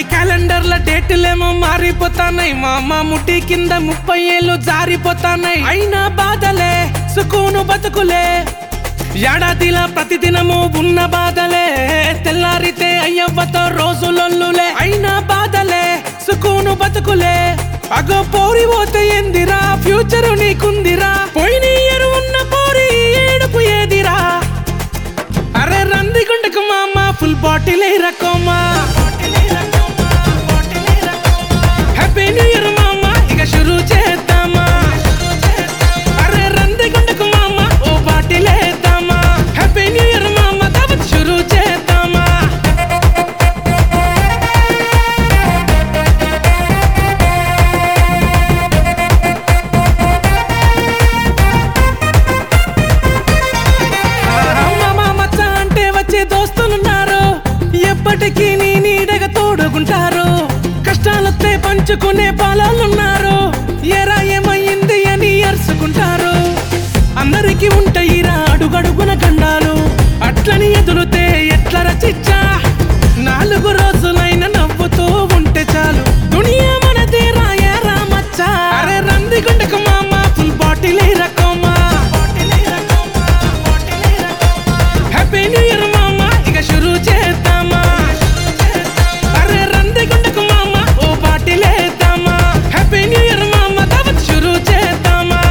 క్యాలెండర్ల డేట్లేమో మారిపోతాన్నాయి మా అమ్మ ముట్టి కింద ముప్పై ఏళ్ళు జారిపోతాన్నాయి అయినా బాధలే సుకూను బతుకులే ఏడాదిలా ప్రతిదినము ఉన్న బాధలే తెల్లారితే అయ్యవ్వతో రోజులొల్లులే అయినా బాధలే సుకూను బతుకులే అగో పోరి పోతే ఎందిరా ఫ్యూచర్ నీకుందిరా పోయిన ఇయర్ ఉన్న పోరి ఏడుపు ఏదిరా అరే రంది గుండకు మామ ఫుల్ బాటిల్ రకోమా హ్యాపీ న్యూ ఇయర్ మామ ఇక షురూ చేద్దామా అరే రంది గుండకు మామ ఓ బాటిల్ వేద్దామా హ్యాపీ న్యూ ఇయర్ మామ దావత్ షురూ చేద్దామా మామ మచ్చ అంటే వచ్చే దోస్తులున్నారు ఎప్పటికీ నీ నీడగా తోడుకుంటారు కష్టాలొస్తే పంచుకునే పాలాలున్నారు ఎరా ఏమయ్యింది అని అరుచుకుంటారు అందరికీ ఉంటాయిరా అడుగడుగున గండాలు అట్లని ఎదురుతే ఎట్ల రచిచ్చా నాలుగు రోజులైన నవ్వుతూ ఉంటే చాలు దునియా మనదే రాయరా మచ్చా అరే రంది గుండకు మామ ఫుల్ బాటిల్ రకోమా హ్యాపీ న్యూ ఇయర్ మామ ఇక షురూ చేద్దామా అరే రంది గుండకు మామ ఓ బాటిల్ వేద్దామా హ్యాపీ న్యూ ఇయర్ మామ దావత్ షురూ చేద్దామా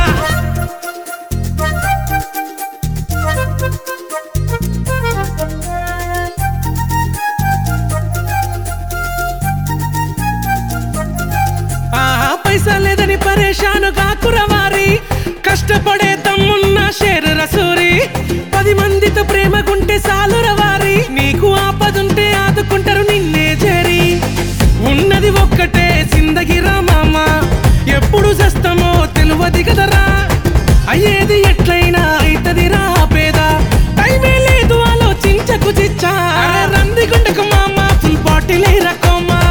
ఆహా పైసా లేదని పరేషాను కాకుర వారి కష్టపడే తమ్మున్న షేరు రసూరి పది మందితో ప్రేమకుంటే సాలుర వారి నీకు ఆపదుంటే ఆదుకుంటారు నిన్నే చేరి ఉన్నది ఒక్కటే జిందగిరా మామ ఎప్పుడు చేస్తామో తెలువది కదరా అయ్యేది ఎట్లయినా అయితదిరా పేద టైమే లేదు ఆలోచించకు చిచ్చా అరే రంది గుండకు మామ ఫుల్ బాటిల్ రకోమా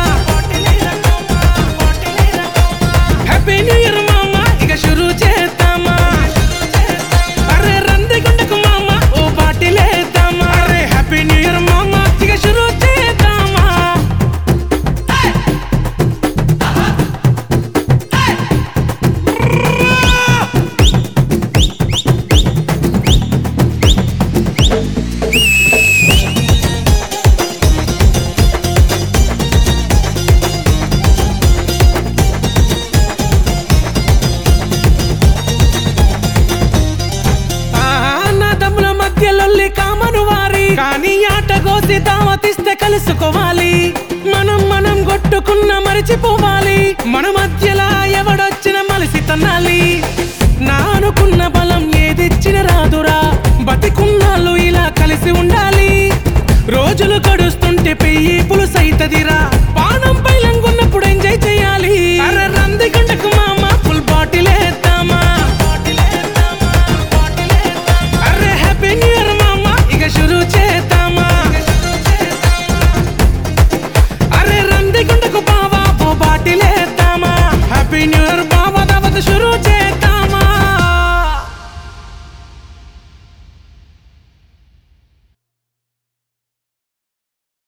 హ్యాపీ న్యూ ఇయర్ మామ ఇక షురూ చేద్దామా అరే రంది గుండకు మామ ఓ బాటిల్ వేద్దామా అరే హ్యాపీ న్యూ ఇయర్ మామ ఇక షురూ చేద్దామా ఆహా, నా దమ్ముల మధ్యలొల్లి కామను వారి కానీ ఆట కోసి దావతిస్తే కలుసుకోవాలి మనం మనం కొట్టుకున్న మరిచిపోవాలి మన మధ్యలా ఎవడొచ్చిన